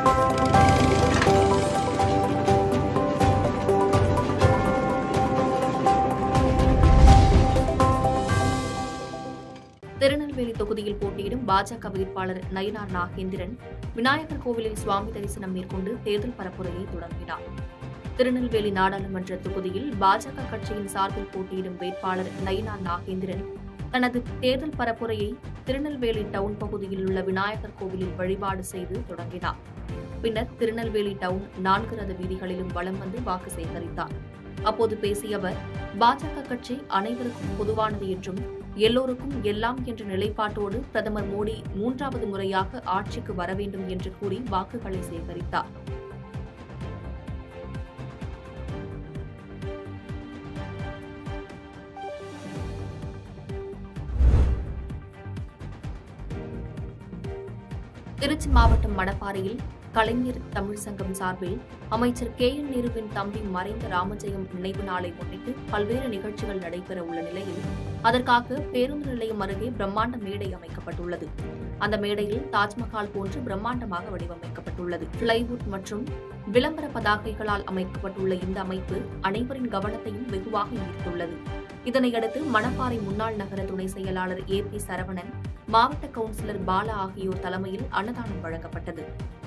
திருநெல்வேலி தொகுதியில் போட்டியிடும் பாஜக வேட்பாளர் நயினார் நாகேந்திரன் விநாயகர் கோவிலில் சுவாமி தரிசனம் மேற்கொண்டு தேர்தல் பரப்புரையை தொடங்கினார் திருநெல்வேலி நாடாளுமன்ற தொகுதியில் பாஜக கட்சியின் சார்பில் போட்டியிடும் வேட்பாளர் நயினார் நாகேந்திரன் தனது தேர்தல் பரப்புரையை திருநெல்வேலி டவுன் பகுதியில் உள்ள விநாயகர் கோவிலில் வழிபாடு செய்து தொடங்கினார் பின்னர் திருநெல்வேலி டவுன் நான்கு ரத வீதிகளிலும் வலம் வந்து வாக்கு சேகரித்தார் அப்போது பேசிய அவர் பாஜக கட்சி அனைவருக்கும் பொதுவானது என்றும் எல்லோருக்கும் எல்லாம் என்ற நிலைப்பாட்டோடு பிரதமர் மோடி மூன்றாவது முறையாக ஆட்சிக்கு வர வேண்டும் என்று கூறி வாக்குகளை சேகரித்தார் திருச்சி மாவட்டம் மணப்பாறையில் கலைஞர் தமிழ் சங்கம் சார்பில் அமைச்சர் கே என் நேருவின் தம்பி மறைந்த ராமஜெயம் நினைவு நாளை முன்னிட்டு பல்வேறு நிகழ்ச்சிகள் நடைபெற உள்ள நிலையில் அதற்காக பேருந்து நிலையம் அருகே பிரம்மாண்ட மேடை அமைக்கப்பட்டுள்ளது அந்த மேடையில் தாஜ்மஹால் போன்று பிரம்மாண்டமாக வடிவமைக்கப்பட்டுள்ளது பிளைவுட் மற்றும் விளம்பர பதாகைகளால் அமைக்கப்பட்டுள்ள இந்த அமைப்பு அனைவரின் கவனத்தையும் வெகுவாக ஈர்த்துள்ளது இதனையடுத்து மணப்பாறை முன்னாள் நகர துணை செயலாளர் ஏ பி சரவணன் மாவட்ட கவுன்சிலர் பாலா ஆகியோர் தலைமையில் அன்னதானம் வழங்கப்பட்டது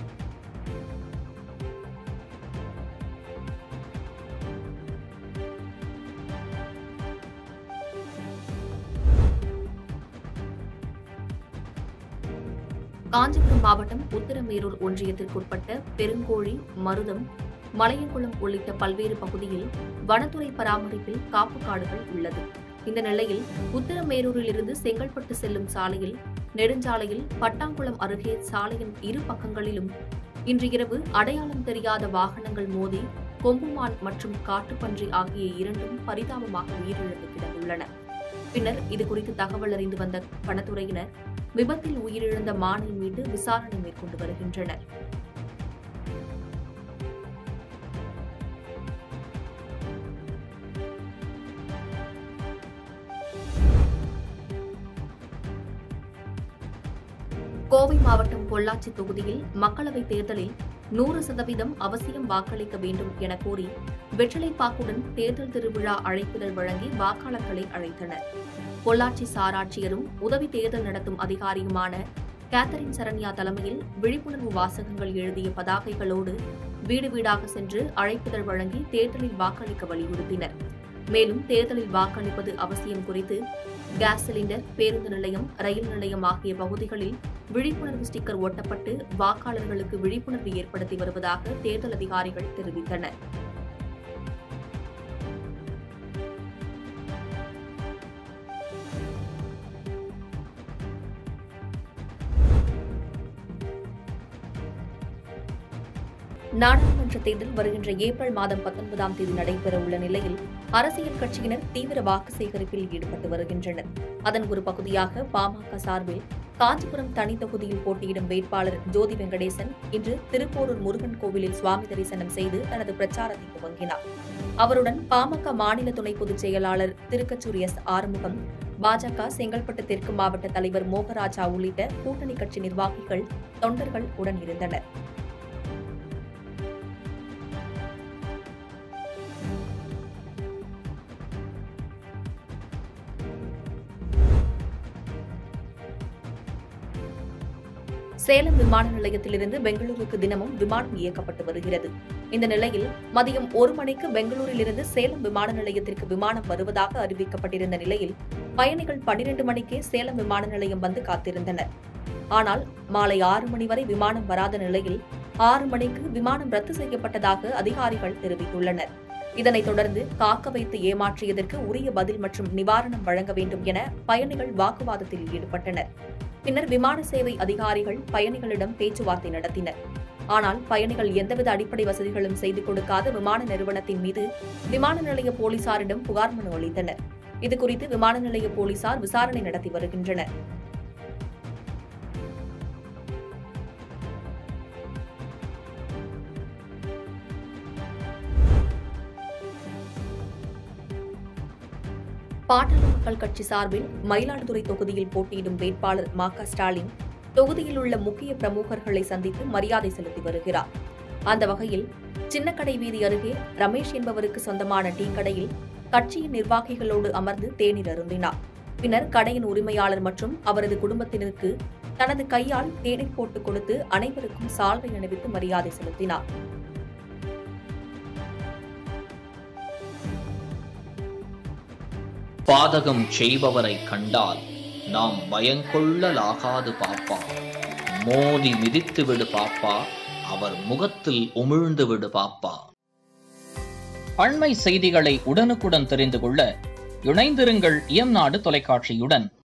காஞ்சிபுரம் மாவட்டம் உத்தரமேரூர் ஒன்றியத்திற்குட்பட்ட பெருங்கோழி மருதம் மலையங்குளம் உள்ளிட்ட பல்வேறு பகுதியில் வனத்துறை பராமரிப்பில் காப்பு காடுகள் உள்ளது இந்த நிலையில் உத்தரமேரூரிலிருந்து செங்கல்பட்டு செல்லும் சாலையில் நெடுஞ்சாலையில் பட்டாங்குளம் அருகே சாலையின் இரு பக்கங்களிலும் இன்று இரவு அடையாளம் தெரியாத வாகனங்கள் மோதி கொம்புமான் மற்றும் காட்டுப்பன்றி ஆகிய இரண்டும் பரிதாபமாக உயிரிழந்து கிடந்துள்ளன பின்னர் இதுகுறித்து தகவல் அறிந்து வந்த வனத்துறையினர் விபத்தில் உயிரிழந்த மானை மீட்டு விசாரணை மேற்கொண்டு வருகின்றனர் கோவை மாவட்டம் பொள்ளாச்சி தொகுதியில் மக்களவைத் தேர்தலில் நூறு சதவீதம் அவசியம் வாக்களிக்க வேண்டும் என கோரி வெற்றிலைப்பாக்குடன் தேர்தல் திருவிழா அழைப்புதல் வழங்கி வாக்காளர்களை அழைத்தனர் பொள்ளாச்சி சாராட்சியரும் உதவி தேர்தல் நடத்தும் அதிகாரியுமான கேத்தரின் சரண்யா தலைமையில் விழிப்புணர்வு வாசகங்கள் எழுதிய பதாகைகளோடு வீடு வீடாக சென்று அழைப்புதல் வழங்கி தேர்தலில் வாக்களிக்க வலியுறுத்தினர் மேலும் தேர்தலில் வாக்களிப்பது அவசியம் குறித்து கேஸ் சிலிண்டர் பேருந்து நிலையம் ரயில் நிலையம் ஆகிய பகுதிகளில் விழிப்புணர்வு ஸ்டிக்கர் ஒட்டப்பட்டு வாக்காளர்களுக்கு விழிப்புணர்வு ஏற்படுத்தி வருவதாக தேர்தல் அதிகாரிகள் தெரிவித்தனர் நாடாளுமன்ற தேர்தல் வருகின்ற ஏப்ரல் மாதம் பத்தொன்பதாம் தேதி நடைபெற உள்ள நிலையில் அரசியல் கட்சியினர் தீவிர வாக்கு சேகரிப்பில் ஈடுபட்டு வருகின்றனர் அதன் ஒரு பகுதியாக பாமக சார்பில் காஞ்சிபுரம் தனி தொகுதியில் போட்டியிடும் வேட்பாளர் ஜோதி வெங்கடேசன் இன்று திருப்போரூர் முருகன் கோவிலில் சுவாமி தரிசனம் செய்து தனது பிரச்சாரத்தை துவங்கினார் அவருடன் பாமக மாநில துணை பொதுச் செயலாளர் திருக்கச்சூர் எஸ் ஆறுமுகம் பாஜக செங்கல்பட்டு தெற்கு மாவட்ட தலைவர் மோகராஜா உள்ளிட்ட கூட்டணி கட்சி நிர்வாகிகள் தொண்டர்கள் உடன் இருந்தனர் சேலம் விமான நிலையத்திலிருந்து பெங்களூருக்கு தினமும் விமானம் இயக்கப்பட்டு வருகிறது இந்த நிலையில் மதியம் ஒரு மணிக்கு பெங்களூரிலிருந்து சேலம் விமான நிலையத்திற்கு விமானம் வருவதாக அறிவிக்கப்பட்டிருந்த நிலையில் பயணிகள் பனிரெண்டு மணிக்கே சேலம் விமான நிலையம் வந்து காத்திருந்தனர் ஆனால் மாலை ஆறு மணி வரை விமானம் வராத நிலையில் ஆறு மணிக்கு விமானம் ரத்து செய்யப்பட்டதாக அதிகாரிகள் தெரிவித்துள்ளனர் இதனைத் தொடர்ந்து காக்க வைத்து ஏமாற்றியதற்கு உரிய பதில் மற்றும் நிவாரணம் வழங்க வேண்டும் என பயணிகள் வாக்குவாதத்தில் ஈடுபட்டனர் பின்னர் விமான சேவை அதிகாரிகள் பயணிகளிடம் பேச்சுவார்த்தை நடத்தினர் ஆனால் பயணிகள் எந்தவித அடிப்படை வசதிகளும் செய்து கொடுக்காத விமான நிறுவனத்தின் மீது விமான நிலைய போலீசாரிடம் புகார் மனு அளித்தனர் இதுகுறித்து விமான நிலைய போலீசார் விசாரணை நடத்தி வருகின்றனர் பாட்டாளி மக்கள் கட்சி சார்பில் மயிலாடுதுறை தொகுதியில் போட்டியிடும் வேட்பாளர் மா க ஸ்டாலின் தொகுதியில் உள்ள முக்கிய பிரமுகர்களை சந்தித்து மரியாதை செலுத்தி வருகிறார் அந்த வகையில் சின்னக்கடை வீதி அருகே ரமேஷ் என்பவருக்கு சொந்தமான டீ கடையில் கட்சியின் நிர்வாகிகளோடு அமர்ந்து தேநீர் அருந்தினார் பின்னர் கடையின் உரிமையாளர் மற்றும் அவரது குடும்பத்தினருக்கு தனது கையால் தேநீர் போட்டுக் கொடுத்து அனைவருக்கும் சால்வை அணிவித்து மரியாதை செலுத்தினார் பாதகம் செய்பவரை கண்டால் நாம் பயங்கொள்ளலாகாது பாப்பா மோதி மிதித்து விடு பாப்பா அவர் முகத்தில் உமிழ்ந்து விடு பாப்பா அண்மை செய்திகளை உடனுக்குடன் தெரிந்து கொள்ள இணைந்திருங்கள் இயம்நாடு தொலைக்காட்சியுடன்